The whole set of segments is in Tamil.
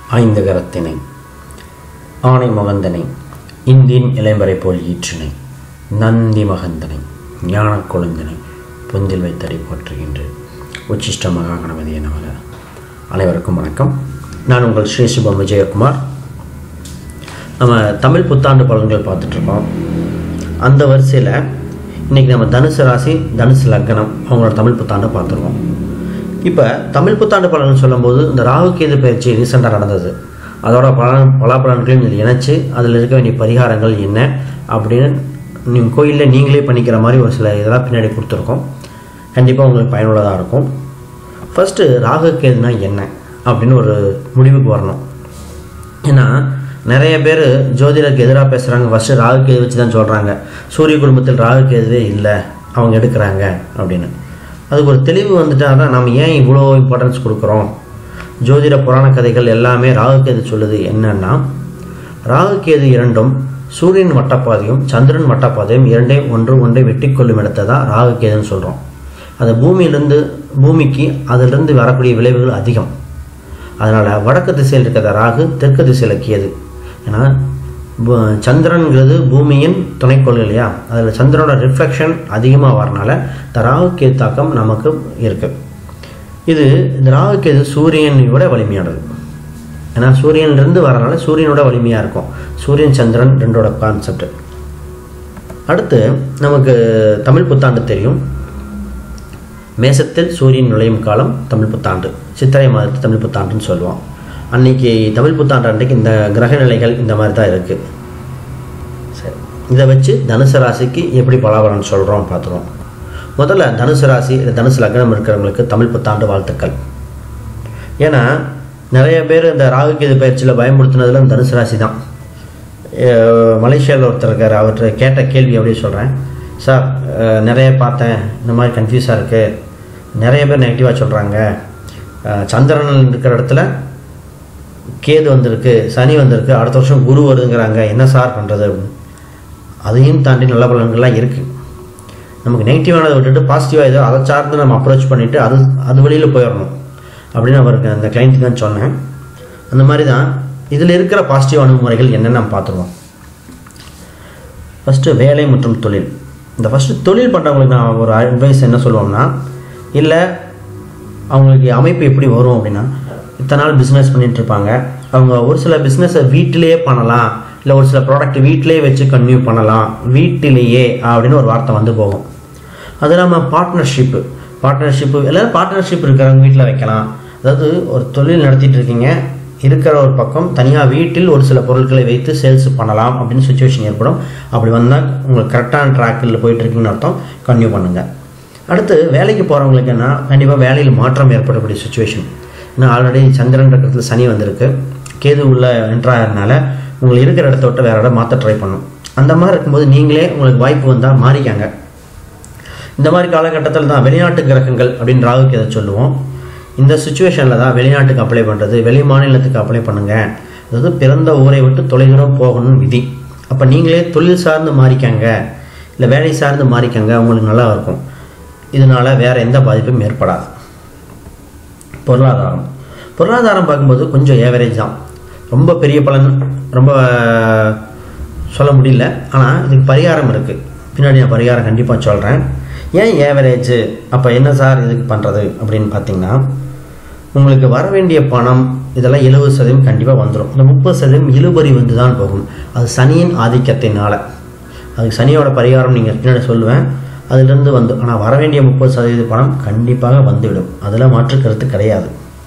ஐந்து கரத்தினை ஆணை மகந்தனை இந்தின் இளைமறை போல் ஈற்றினை நந்தி மகந்தனை ஞான கொழுந்தனை பொந்தில் வைத்தடி போற்றுகின்றேன் உச்சிஷ்ட மகா கணபதி நமக அனைவருக்கும் வணக்கம் நான் உங்கள் ஸ்ரீ சுபம் விஜயகுமார் நம்ம தமிழ் புத்தாண்டு பலன்கள் பார்த்துட்ருக்கோம் அந்த வரிசையில் இன்றைக்கி நம்ம தனுசு ராசி தனுசு லக்னம் அவங்களோட தமிழ் புத்தாண்டை பார்த்துருவோம் இப்போ தமிழ் புத்தாண்டு பலன் சொல்லும்போது இந்த ராகு கேது பயிற்சி ரீசெண்டாக நடந்தது அதோட பலன் பலாபலன்களையும் இதில் இணைச்சு அதில் இருக்க வேண்டிய பரிகாரங்கள் என்ன அப்படின்னு நீங்கள் கோயிலில் நீங்களே பண்ணிக்கிற மாதிரி ஒரு சில இதெல்லாம் பின்னாடி கொடுத்துருக்கோம் கண்டிப்பாக உங்களுக்கு பயனுள்ளதாக இருக்கும் ஃபஸ்ட்டு ராகு கேதுனா என்ன அப்படின்னு ஒரு முடிவுக்கு வரணும் ஏன்னா நிறைய பேர் ஜோதிடருக்கு எதிராக பேசுகிறாங்க ஃபஸ்ட்டு ராகு கேது வச்சு தான் சொல்கிறாங்க சூரிய குடும்பத்தில் ராகு கேதுவே இல்லை அவங்க எடுக்கிறாங்க அப்படின்னு அதுக்கு ஒரு தெளிவு வந்துட்டால் தான் நம்ம ஏன் இவ்வளோ இம்பார்ட்டன்ஸ் கொடுக்குறோம் ஜோதிட புராண கதைகள் எல்லாமே ராகு கேது சொல்லுது என்னன்னா ராகு கேது இரண்டும் சூரியன் வட்டப்பாதையும் சந்திரன் வட்டப்பாதையும் இரண்டையும் ஒன்று ஒன்றை வெட்டி கொள்ளும் இடத்தை தான் ராகு கேதுன்னு சொல்கிறோம் அது பூமியிலிருந்து பூமிக்கு அதிலிருந்து வரக்கூடிய விளைவுகள் அதிகம் அதனால் வடக்கு திசையில் இருக்கிற ராகு தெற்கு திசையில் கேது ஏன்னா சந்திரன்கிறது பூமியின் துணைக்கோள் இல்லையா அதில் சந்திரனோட ரிஃப்ளெக்ஷன் அதிகமாக வரனால இந்த ராகு கேது தாக்கம் நமக்கு இருக்குது இது இந்த ராகு கேது சூரியனை விட வலிமையானது ஏன்னா சூரியன்லேருந்து வரனால சூரியனோட வலிமையாக இருக்கும் சூரியன் சந்திரன் ரெண்டோட கான்செப்ட் அடுத்து நமக்கு தமிழ் புத்தாண்டு தெரியும் மேசத்தில் சூரியன் நுழையும் காலம் தமிழ் புத்தாண்டு சித்திரை மாதத்து தமிழ் புத்தாண்டுன்னு சொல்லுவோம் அன்னைக்கு தமிழ் புத்தாண்டு அன்றைக்கு இந்த கிரக நிலைகள் இந்த மாதிரி தான் இருக்குது சரி இதை வச்சு தனுசு ராசிக்கு எப்படி பலாபலன் சொல்கிறோம் பார்த்துருவோம் முதல்ல தனுசு ராசி தனுசு லக்னம் இருக்கிறவங்களுக்கு தமிழ் புத்தாண்டு வாழ்த்துக்கள் ஏன்னா நிறைய பேர் இந்த ராகு கேது பயிற்சியில் பயன்படுத்தினதுல தனுசு ராசி தான் மலேசியாவில் ஒருத்தர் இருக்கார் அவர்கிட்ட கேட்ட கேள்வி எப்படி சொல்கிறேன் சார் நிறைய பார்த்தேன் இந்த மாதிரி கன்ஃபியூஸாக இருக்குது நிறைய பேர் நெகட்டிவாக சொல்கிறாங்க சந்திரன் இருக்கிற இடத்துல கேது வந்திருக்கு சனி வந்திருக்கு அடுத்த வருஷம் குரு வருதுங்கிறாங்க என்ன சார் பண்ணுறது அதையும் தாண்டி நல்ல பலன்கள்லாம் இருக்குது நமக்கு நெகட்டிவானதை விட்டுட்டு பாசிட்டிவாக ஏதோ அதை சார்ந்து நம்ம அப்ரோச் பண்ணிவிட்டு அது அது வழியில் போயிடணும் அப்படின்னு அவருக்கு அந்த கிளைண்ட்டுக்கு தான் சொன்னேன் அந்த மாதிரி தான் இதில் இருக்கிற பாசிட்டிவ் அணுகுமுறைகள் என்னென்னு நம்ம பார்த்துருவோம் ஃபஸ்ட்டு வேலை மற்றும் தொழில் இந்த ஃபஸ்ட்டு தொழில் பண்ணுறவங்களுக்கு நான் ஒரு அட்வைஸ் என்ன சொல்லுவோம்னா இல்லை அவங்களுக்கு அமைப்பு எப்படி வரும் அப்படின்னா இத்தனை நாள் பிஸ்னஸ் பண்ணிகிட்ருப்பாங்க அவங்க ஒரு சில பிஸ்னஸை வீட்டிலேயே பண்ணலாம் இல்லை ஒரு சில ப்ராடக்ட் வீட்டிலேயே வச்சு கன்டினியூ பண்ணலாம் வீட்டிலேயே அப்படின்னு ஒரு வார்த்தை வந்து போகும் அது இல்லாமல் பார்ட்னர்ஷிப்பு பார்ட்னர்ஷிப்பு எல்லோரும் பார்ட்னர்ஷிப் இருக்கிறவங்க வீட்டில் வைக்கலாம் அதாவது ஒரு தொழில் நடத்திட்டு இருக்கீங்க இருக்கிற ஒரு பக்கம் தனியாக வீட்டில் ஒரு சில பொருட்களை வைத்து சேல்ஸ் பண்ணலாம் அப்படின்னு சுச்சுவேஷன் ஏற்படும் அப்படி வந்தால் உங்களுக்கு கரெக்டான ட்ராக்கில் போயிட்டுருக்கீங்கன்னு அர்த்தம் கன்டினியூ பண்ணுங்கள் அடுத்து வேலைக்கு போகிறவங்களுக்கு என்ன கண்டிப்பாக வேலையில் மாற்றம் ஏற்படக்கூடிய சுச்சுவேஷன் ஏன்னா ஆல்ரெடி சந்திரன் இருக்கிறதுல சனி வந்திருக்கு கேது உள்ள என்ட்ராகிறதுனால உங்களுக்கு இருக்கிற இடத்த விட்டு வேறு இடம் மாற்ற ட்ரை பண்ணும் அந்த மாதிரி இருக்கும்போது நீங்களே உங்களுக்கு வாய்ப்பு வந்தால் மாறிக்காங்க இந்த மாதிரி காலகட்டத்தில் தான் வெளிநாட்டு கிரகங்கள் அப்படின்னு ராகுக்கு எதை சொல்லுவோம் இந்த சுச்சுவேஷனில் தான் வெளிநாட்டுக்கு அப்ளை பண்ணுறது வெளி மாநிலத்துக்கு அப்ளை பண்ணுங்கள் அதாவது பிறந்த ஊரை விட்டு தொலைதூரம் போகணும்னு விதி அப்போ நீங்களே தொழில் சார்ந்து மாறிக்கங்க இல்லை வேலை சார்ந்து மாறிக்கங்க உங்களுக்கு நல்லா இருக்கும் இதனால் வேறு எந்த பாதிப்பும் ஏற்படாது பொருளாதாரம் பொருளாதாரம் பார்க்கும்போது கொஞ்சம் ஏவரேஜ் தான் ரொம்ப பெரிய பலன் ரொம்ப சொல்ல முடியல ஆனால் இதுக்கு பரிகாரம் இருக்குது பின்னாடி நான் பரிகாரம் கண்டிப்பாக சொல்கிறேன் ஏன் ஏவரேஜ் அப்போ என்ன சார் இதுக்கு பண்ணுறது அப்படின்னு பார்த்தீங்கன்னா உங்களுக்கு வர வேண்டிய பணம் இதெல்லாம் எழுபது சதவீதம் கண்டிப்பாக வந்துடும் இந்த முப்பது சதவீதம் இழுபறி வந்து தான் போகும் அது சனியின் ஆதிக்கத்தினால அதுக்கு சனியோட பரிகாரம் நீங்கள் பின்னாடி சொல்லுவேன் அதிலிருந்து வந்து ஆனால் வர வேண்டிய முப்பது சதவீத பணம் கண்டிப்பாக வந்துவிடும் அதில் மாற்று கருத்து கிடையாது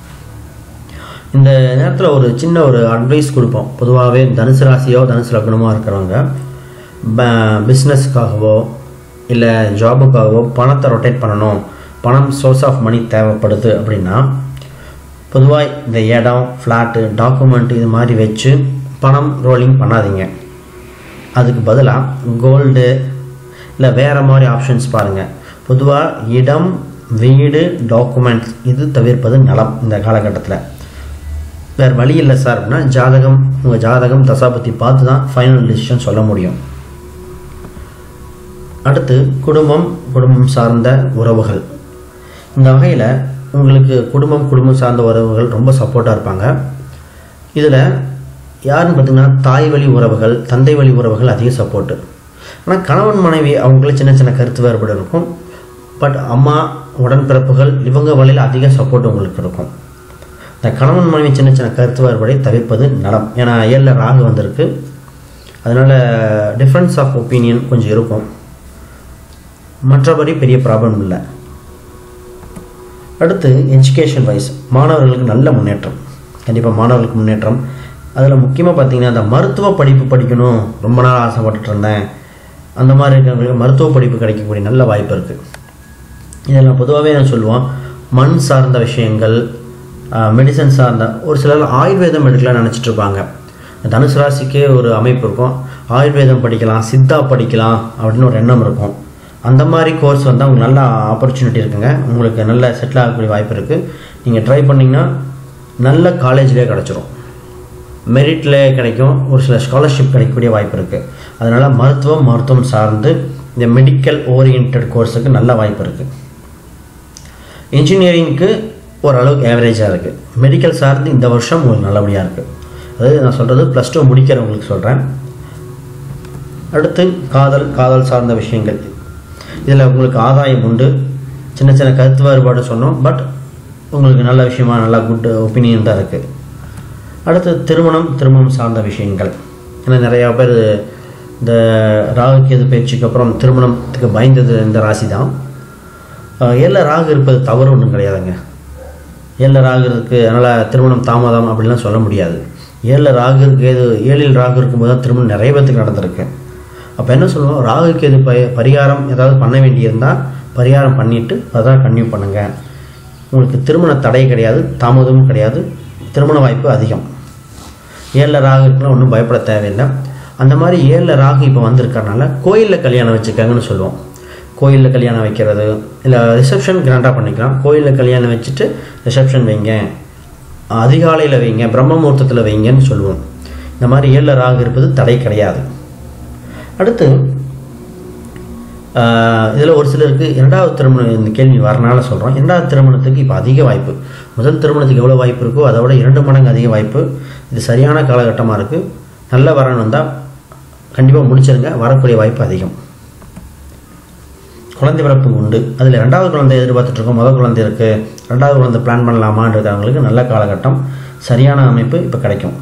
இந்த நேரத்தில் ஒரு சின்ன ஒரு அட்வைஸ் கொடுப்போம் பொதுவாகவே தனுசு ராசியோ தனுசு லக்னமோ இருக்கிறவங்க பிஸ்னஸ்க்காகவோ இல்லை ஜாபுக்காகவோ பணத்தை ரொட்டேட் பண்ணணும் பணம் சோர்ஸ் ஆஃப் மணி தேவைப்படுது அப்படின்னா பொதுவாக இந்த இடம் ஃப்ளாட்டு டாக்குமெண்ட் இது மாதிரி வச்சு பணம் ரோலிங் பண்ணாதீங்க அதுக்கு பதிலாக கோல்டு இல்லை வேறு மாதிரி ஆப்ஷன்ஸ் பாருங்கள் பொதுவாக இடம் வீடு டாக்குமெண்ட்ஸ் இது தவிர்ப்பது நலம் இந்த காலகட்டத்தில் வேறு வழி இல்லை சார் அப்படின்னா ஜாதகம் உங்கள் ஜாதகம் தசாபத்தி பார்த்து தான் ஃபைனல் டிசிஷன் சொல்ல முடியும் அடுத்து குடும்பம் குடும்பம் சார்ந்த உறவுகள் இந்த வகையில் உங்களுக்கு குடும்பம் குடும்பம் சார்ந்த உறவுகள் ரொம்ப சப்போர்ட்டாக இருப்பாங்க இதில் யாருன்னு பார்த்தீங்கன்னா தாய் வழி உறவுகள் தந்தை வழி உறவுகள் அதிக சப்போர்ட்டு ஆனால் கணவன் மனைவி அவங்களே சின்ன சின்ன கருத்து வேறுபாடு இருக்கும் பட் அம்மா உடன்பிறப்புகள் இவங்க வழியில் அதிக சப்போர்ட் உங்களுக்கு இருக்கும் இந்த கணவன் மனைவி சின்ன சின்ன கருத்து வேறுபாடை தவிர்ப்பது நலம் ஏன்னா ஏழில் ராகு வந்திருக்கு அதனால் டிஃப்ரென்ஸ் ஆஃப் ஒப்பீனியன் கொஞ்சம் இருக்கும் மற்றபடி பெரிய ப்ராப்ளம் இல்லை அடுத்து எஜுகேஷன் வைஸ் மாணவர்களுக்கு நல்ல முன்னேற்றம் கண்டிப்பாக மாணவர்களுக்கு முன்னேற்றம் அதில் முக்கியமாக பார்த்தீங்கன்னா அந்த மருத்துவ படிப்பு படிக்கணும் ரொம்ப நாள் ஆசைப்பட்டுட்டு இருந்தேன் அந்த மாதிரி இருக்கிறவங்களுக்கு மருத்துவ படிப்பு கிடைக்கக்கூடிய நல்ல வாய்ப்பு இருக்குது இதெல்லாம் பொதுவாகவே நான் சொல்லுவோம் மண் சார்ந்த விஷயங்கள் மெடிசன் சார்ந்த ஒரு சிலர் ஆயுர்வேதம் எடுக்கலாம்னு நினச்சிட்டு இருப்பாங்க தனுசு ராசிக்கே ஒரு அமைப்பு இருக்கும் ஆயுர்வேதம் படிக்கலாம் சித்தா படிக்கலாம் அப்படின்னு ஒரு எண்ணம் இருக்கும் அந்த மாதிரி கோர்ஸ் வந்து உங்களுக்கு நல்ல ஆப்பர்ச்சுனிட்டி இருக்குங்க உங்களுக்கு நல்ல செட்டில் ஆகக்கூடிய வாய்ப்பு இருக்குது நீங்கள் ட்ரை பண்ணிங்கன்னா நல்ல காலேஜ்லேயே கிடச்சிரும் மெரிட்டில் கிடைக்கும் ஒரு சில ஸ்காலர்ஷிப் கிடைக்கக்கூடிய வாய்ப்பு இருக்குது அதனால் மருத்துவம் மருத்துவம் சார்ந்து இந்த மெடிக்கல் ஓரியன்ட் கோர்ஸுக்கு நல்ல வாய்ப்பு இருக்குது இன்ஜினியரிங்க்கு ஓரளவுக்கு ஏவரேஜாக இருக்குது மெடிக்கல் சார்ந்து இந்த வருஷம் உங்களுக்கு நல்லபடியாக இருக்குது அதாவது நான் சொல்கிறது ப்ளஸ் டூ முடிக்கிறவங்களுக்கு சொல்கிறேன் அடுத்து காதல் காதல் சார்ந்த விஷயங்கள் இதில் உங்களுக்கு ஆதாயம் உண்டு சின்ன சின்ன கருத்து வேறுபாடு சொன்னோம் பட் உங்களுக்கு நல்ல விஷயமா நல்லா குட் ஒப்பீனியன் தான் இருக்குது அடுத்து திருமணம் திருமணம் சார்ந்த விஷயங்கள் ஏன்னா நிறையா பேர் இந்த ராகு கேது பயிற்சிக்கு அப்புறம் திருமணத்துக்கு பயந்தது இந்த ராசி தான் ஏழில் ராகு இருப்பது தவறு ஒன்றும் கிடையாதுங்க ஏழில் ராகு இருக்குது அதனால் திருமணம் தாமதம் அப்படிலாம் சொல்ல முடியாது ஏழில் ராகு இருக்கு ஏது ஏழில் ராகு இருக்கும்போது தான் திருமணம் நிறைய பேத்துக்கு நடந்திருக்கு அப்போ என்ன சொல்லுவோம் ராகு கேது ப பரிகாரம் ஏதாவது பண்ண வேண்டியிருந்தால் பரிகாரம் பண்ணிவிட்டு அதான் கன்டினியூ பண்ணுங்கள் உங்களுக்கு திருமண தடை கிடையாது தாமதமும் கிடையாது திருமண வாய்ப்பு அதிகம் ஏழில் ராகு இருக்குன்னா ஒன்றும் பயப்பட தேவையில்லை அந்த மாதிரி ஏழில் ராகு இப்போ வந்திருக்கறனால கோயிலில் கல்யாணம் வச்சுக்கங்கன்னு சொல்லுவோம் கோயிலில் கல்யாணம் வைக்கிறது இல்லை ரிசப்ஷன் கிராண்டாக பண்ணிக்கலாம் கோயிலில் கல்யாணம் வச்சுட்டு ரிசப்ஷன் வைங்க அதிகாலையில் வைங்க பிரம்ம முகூர்த்தத்தில் வைங்கன்னு சொல்லுவோம் இந்த மாதிரி ஏழில் ராகு இருப்பது தடை கிடையாது அடுத்து இதில் ஒரு சிலருக்கு இரண்டாவது திருமணம் இந்த கேள்வி வரனால சொல்கிறோம் இரண்டாவது திருமணத்துக்கு இப்போ அதிக வாய்ப்பு முதல் திருமணத்துக்கு எவ்வளோ வாய்ப்பு இருக்கோ அதை விட இரண்டு மடங்கு அதிக வாய்ப்பு இது சரியான காலகட்டமாக இருக்குது நல்ல வரன் வந்தால் கண்டிப்பாக முடிச்சிருங்க வரக்கூடிய வாய்ப்பு அதிகம் குழந்தை பிறப்பு உண்டு அதில் ரெண்டாவது குழந்தை எதிர்பார்த்துட்ருக்கோம் முதல் குழந்தை இருக்குது ரெண்டாவது குழந்தை பிளான் பண்ணலாமான்றவங்களுக்கு நல்ல காலகட்டம் சரியான அமைப்பு இப்போ கிடைக்கும்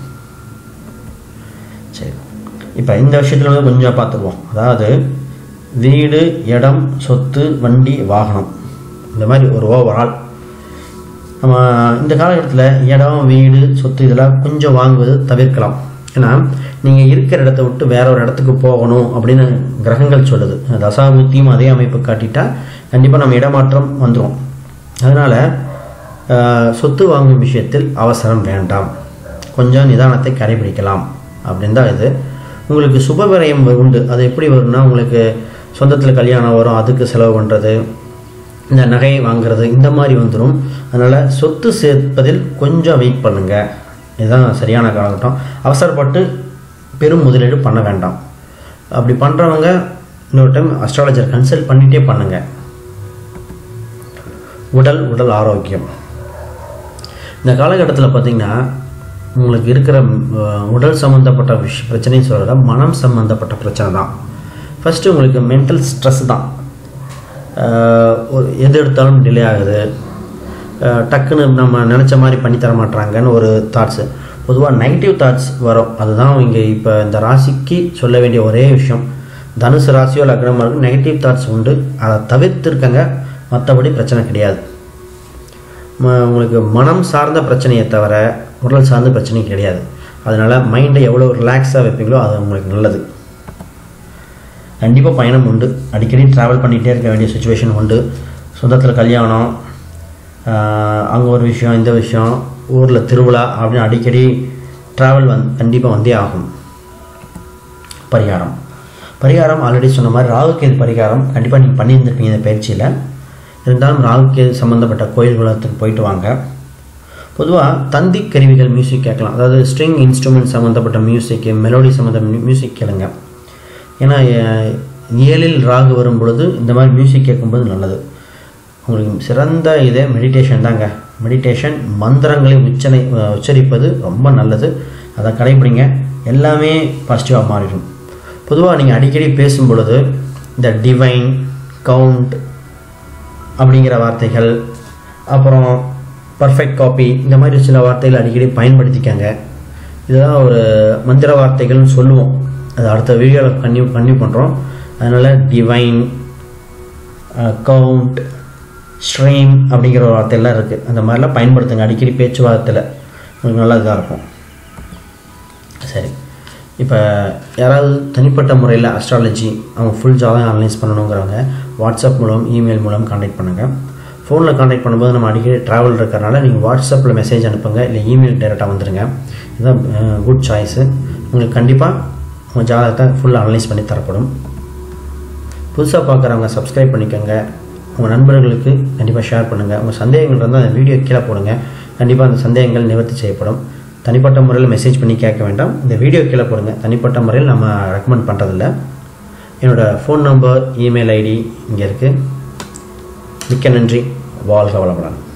சரி இப்போ இந்த விஷயத்தில் வந்து கொஞ்சம் பார்த்துருவோம் அதாவது வீடு இடம் சொத்து வண்டி வாகனம் இந்த மாதிரி ஒரு ஓவரால் நம்ம இந்த காலகட்டத்தில் இடம் வீடு சொத்து இதெல்லாம் கொஞ்சம் வாங்குவது தவிர்க்கலாம் ஏன்னா நீங்கள் இருக்கிற இடத்த விட்டு வேற ஒரு இடத்துக்கு போகணும் அப்படின்னு கிரகங்கள் சொல்லுது தசாபுத்தியும் அதே அமைப்பு காட்டிட்டா கண்டிப்பாக நம்ம இடமாற்றம் வந்துடும் அதனால் சொத்து வாங்கும் விஷயத்தில் அவசரம் வேண்டாம் கொஞ்சம் நிதானத்தை கடைபிடிக்கலாம் அப்படின்னு தான் இது உங்களுக்கு சுப விரயம் உண்டு அது எப்படி வரும்னா உங்களுக்கு சொந்தத்தில் கல்யாணம் வரும் அதுக்கு செலவு பண்ணுறது இந்த நகை வாங்குறது இந்த மாதிரி வந்துடும் அதனால் சொத்து சேர்ப்பதில் கொஞ்சம் வெயிட் பண்ணுங்கள் இதுதான் சரியான காலகட்டம் அவசரப்பட்டு பெரும் முதலீடு பண்ண வேண்டாம் அப்படி பண்ணுறவங்க இன்னொரு டைம் அஸ்ட்ராலஜர் கன்சல்ட் பண்ணிகிட்டே பண்ணுங்கள் உடல் உடல் ஆரோக்கியம் இந்த காலகட்டத்தில் பார்த்திங்கன்னா உங்களுக்கு இருக்கிற உடல் சம்மந்தப்பட்ட விஷ பிரச்சனைன்னு சொல்கிறத மனம் சம்மந்தப்பட்ட பிரச்சனை தான் ஃபஸ்ட்டு உங்களுக்கு மென்டல் ஸ்ட்ரெஸ் தான் ஒரு எது எடுத்தாலும் டிலே ஆகுது டக்குன்னு நம்ம நினச்ச மாதிரி பண்ணி தர மாட்டாங்கன்னு ஒரு தாட்ஸு பொதுவாக நெகட்டிவ் தாட்ஸ் வரும் அதுதான் இங்கே இப்போ இந்த ராசிக்கு சொல்ல வேண்டிய ஒரே விஷயம் தனுசு ராசியோ லக்னமாக இருக்கும் நெகட்டிவ் தாட்ஸ் உண்டு அதை தவிர்த்துருக்கங்க மற்றபடி பிரச்சனை கிடையாது உங்களுக்கு மனம் சார்ந்த பிரச்சனையை தவிர உடல் சார்ந்த பிரச்சனை கிடையாது அதனால் மைண்டை எவ்வளோ ரிலாக்ஸாக வைப்பீங்களோ அது உங்களுக்கு நல்லது கண்டிப்பாக பயணம் உண்டு அடிக்கடி ட்ராவல் பண்ணிகிட்டே இருக்க வேண்டிய சுச்சுவேஷன் உண்டு சொந்தத்தில் கல்யாணம் அங்கே ஒரு விஷயம் இந்த விஷயம் ஊரில் திருவிழா அப்படின்னு அடிக்கடி ட்ராவல் வந் கண்டிப்பாக வந்தே ஆகும் பரிகாரம் பரிகாரம் ஆல்ரெடி சொன்ன மாதிரி ராகுகேது பரிகாரம் கண்டிப்பாக நீங்கள் பண்ணியிருந்துருக்கீங்க இந்த பயிற்சியில் இருந்தாலும் ராகுகேது சம்மந்தப்பட்ட கோயில் குலத்துக்கு போயிட்டு வாங்க பொதுவாக தந்தி கருவிகள் மியூசிக் கேட்கலாம் அதாவது ஸ்ட்ரிங் இன்ஸ்ட்ருமெண்ட் சம்மந்தப்பட்ட மியூசிக் மெலோடி சம்மந்த மியூசிக் கேளுங்க ஏன்னா ஏழில் ராகு வரும் பொழுது இந்த மாதிரி மியூசிக் கேட்கும்போது நல்லது உங்களுக்கு சிறந்த இதே மெடிடேஷன் தாங்க மெடிடேஷன் மந்திரங்களை உச்சனை அஹ், உச்சரிப்பது ரொம்ப நல்லது அதை கடைபிடிங்க எல்லாமே பாசிட்டிவாக மாறிடும் பொதுவாக நீங்கள் அடிக்கடி பேசும் பொழுது இந்த டிவைன் கவுண்ட் அப்படிங்கிற வார்த்தைகள் அப்புறம் பர்ஃபெக்ட் காப்பி இந்த மாதிரி சில வார்த்தைகள் அடிக்கடி பயன்படுத்திக்கங்க இதெல்லாம் ஒரு மந்திர வார்த்தைகள்னு சொல்லுவோம் அது அடுத்த வீடியோவில் பண்ணி பண்ணி பண்ணுறோம் அதனால் டிவைன் கவுண்ட் ஸ்ட்ரீம் அப்படிங்கிற ஒரு வார்த்தையெல்லாம் இருக்குது அந்த மாதிரிலாம் பயன்படுத்துங்க அடிக்கடி பேச்சுவார்த்தையில் உங்களுக்கு நல்லா இதாக இருக்கும் சரி இப்போ யாராவது தனிப்பட்ட முறையில் அஸ்ட்ராலஜி அவங்க ஃபுல் ஜாதகம் அனலைஸ் பண்ணணுங்கிறவங்க வாட்ஸ்அப் மூலம் இமெயில் மூலம் காண்டாக்ட் பண்ணுங்கள் ஃபோனில் காண்டாக்ட் பண்ணும்போது நம்ம அடிக்கடி ட்ராவல் இருக்கிறனால நீங்கள் வாட்ஸ்அப்பில் மெசேஜ் அனுப்புங்க இல்லை இமெயில் டைரெக்டாக வந்துடுங்க இதுதான் குட் சாய்ஸு உங்களுக்கு கண்டிப்பாக உங்கள் ஜாதகத்தை ஃபுல் அனலைஸ் பண்ணி தரப்படும் புதுசாக பார்க்குறவங்க சப்ஸ்கிரைப் பண்ணிக்கோங்க உங்கள் நண்பர்களுக்கு கண்டிப்பாக ஷேர் பண்ணுங்கள் உங்கள் சந்தேகங்கள் இருந்தால் அந்த வீடியோ கீழே போடுங்க கண்டிப்பாக அந்த சந்தேகங்கள் நிவர்த்தி செய்யப்படும் தனிப்பட்ட முறையில் மெசேஜ் பண்ணி கேட்க வேண்டாம் இந்த வீடியோ கீழே போடுங்க தனிப்பட்ட முறையில் நம்ம ரெக்கமெண்ட் பண்ணுறதில்ல என்னோடய ஃபோன் நம்பர் இமெயில் ஐடி இங்கே இருக்குது மிக்க நன்றி வாழ்க வளமுடன்